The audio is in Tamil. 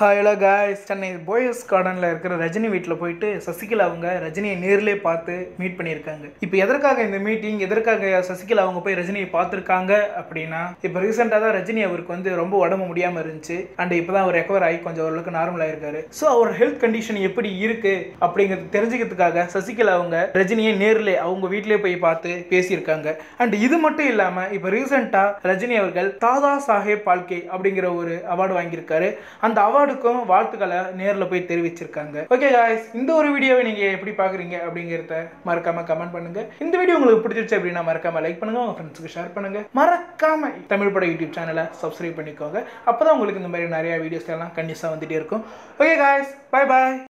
ஹலோ காய்ஸ் சென்னை போயஸ் கார்டனில் இருக்கிற ரஜினி வீட்டில் போயிட்டு சசிகலா அவங்க ரஜினியை நேர்லயே பார்த்து மீட் பண்ணியிருக்காங்க இப்போ எதற்காக இந்த மீட்டிங் எதற்காக சசிகலா அவங்க போய் ரஜினியை பார்த்துருக்காங்க அப்படின்னா இப்போ ரீசெண்டாக தான் ரஜினி அவருக்கு வந்து ரொம்ப உடம்பு முடியாமல் இருந்துச்சு அண்ட் இப்போ தான் அவர் ரெக்கவர் ஆகி கொஞ்சம் ஓரளவுக்கு நார்மல் ஆயிருக்காரு ஸோ அவர் ஹெல்த் கண்டிஷன் எப்படி இருக்கு அப்படிங்கிறது தெரிஞ்சுக்கிறதுக்காக சசிகலா அவங்க ரஜினியை நேர்ல அவங்க வீட்டிலே போய் பார்த்து பேசியிருக்காங்க அண்ட் இது மட்டும் இல்லாமல் இப்போ ரீசெண்டாக ரஜினி அவர்கள் தாதா சாஹேப் பால்கே அப்படிங்கிற ஒரு அவார்டு வாங்கியிருக்காரு அந்த அவார்டுக்கும் வாழ்த்துக்களை நேரில் போய் தெரிவிச்சிருக்காங்க ஓகே காய்ஸ் இந்த ஒரு வீடியோவை நீங்கள் எப்படி பார்க்குறீங்க அப்படிங்கிறத மறக்காம கமெண்ட் பண்ணுங்க இந்த வீடியோ உங்களுக்கு பிடிச்சிருச்சு அப்படின்னா மறக்காம லைக் பண்ணுங்க உங்க ஃப்ரெண்ட்ஸுக்கு ஷேர் பண்ணுங்க மறக்காம தமிழ் பட யூடியூப் சேனலை சப்ஸ்கிரைப் பண்ணிக்கோங்க அப்பதான் உங்களுக்கு இந்த மாதிரி நிறைய வீடியோஸ் எல்லாம் கண்டிப்பாக வந்துட்டே இருக்கும் ஓகே காய்ஸ் பை பாய்